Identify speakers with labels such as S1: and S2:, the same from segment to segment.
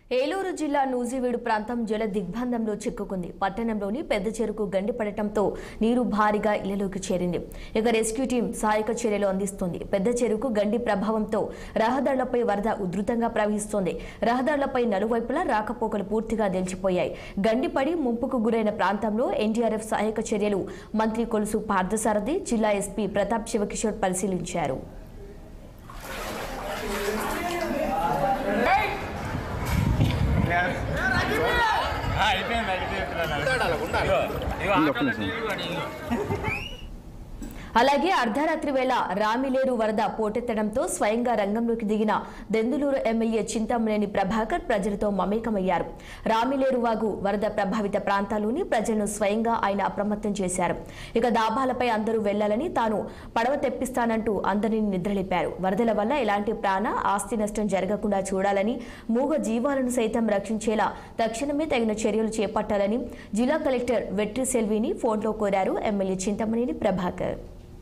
S1: ఏలూరు జిల్లా నూజివీడు ప్రాంతం జల దిగ్బంధంలో చిక్కుకుంది పట్టణంలోని పెద్ద చెరుకు గండిపడటంతో నీరు భారీగా ఇళ్లలోకి చేరింది ఇక రెస్క్యూ టీం సహాయక చర్యలు అందిస్తుంది పెద్ద చెరుకు గండి ప్రభావంతో రహదారులపై వరద ఉధృతంగా ప్రవహిస్తోంది రహదారులపై నలువైపులా రాకపోకలు పూర్తిగా నిలిచిపోయాయి గండిపడి ముంపుకు గురైన ప్రాంతంలో ఎన్డీఆర్ఎఫ్ సహాయక చర్యలు మంత్రి కొలుసు పార్థసారథి జిల్లా ఎస్పీ ప్రతాప్ శివకిషోర్ పరిశీలించారు
S2: అయిపోయింది అయిపోయింది
S1: అలాగే అర్ధరాత్రి వేళ రామిలేరు వరద పోటెత్తడంతో స్వయంగా రంగంలోకి దిగిన దెందులూరు ఎమ్మెల్యే చింతమనేని ప్రభాకర్ ప్రజలతో మమేకమయ్యారు రామిలేరు వాగు వరద ప్రభావిత ప్రాంతాల్లోని ప్రజలను స్వయంగా ఆయన అప్రమత్తం చేశారు ఇక దాబాలపై అందరూ వెళ్లాలని తాను పడవ తెప్పిస్తానంటూ అందరినీ నిద్రలేపారు వరదల వల్ల ఎలాంటి ప్రాణ ఆస్తి నష్టం జరగకుండా చూడాలని మూగ జీవాలను సైతం రక్షించేలా తక్షణమే తగిన చర్యలు చేపట్టాలని జిల్లా కలెక్టర్ వెట్రి సెల్విని ఫోన్లో కోరారు ఎమ్మెల్యే చింతమనేని ప్రభాకర్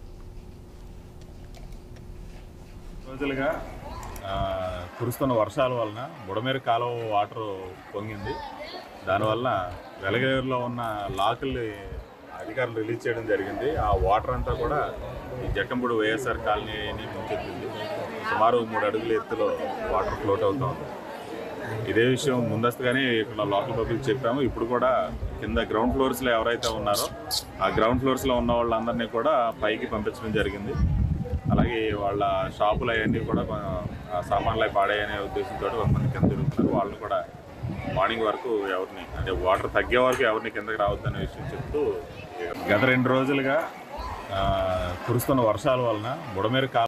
S3: రోజులుగా ఆ, కురుస్తున్న వర్షాల వలన బుడమేరు కాలువ వాటర్ పొంగింది దానివల్ల వెలగేరులో ఉన్న లాకుల్ని అధికారులు రిలీజ్ చేయడం జరిగింది ఆ వాటర్ అంతా కూడా ఈ జక్కంపూడి వైఎస్ఆర్ కాలనీని ముంచెత్తింది సుమారు మూడు అడుగుల ఎత్తులో వాటర్ ఫ్లోట్ అవుతా ఉంది ఇదే విషయం ముందస్తుగానే ఇక్కడ లోకల్ పబ్లిక్ చెప్పాము ఇప్పుడు కూడా కింద గ్రౌండ్ ఫ్లోర్స్లో ఎవరైతే ఉన్నారో ఆ గ్రౌండ్ ఫ్లోర్స్లో ఉన్న వాళ్ళందరినీ కూడా పైకి పంపించడం జరిగింది అలాగే వాళ్ళ షాపులు అవన్నీ కూడా కొంచెం, ఆ సామాన్లు అవి పాడాయనే ఉద్దేశంతో కొంతమంది కింద తిరుగుతున్నారు వాళ్ళని కూడా మార్నింగ్ వరకు ఎవరిని అంటే వాటర్ తగ్గే వరకు ఎవరిని కిందకి రావద్దనే విషయం చెప్తూ గత రెండు రోజులుగా ఆ, కురుస్తున్న వర్షాల వలన బుడమేరు కాలు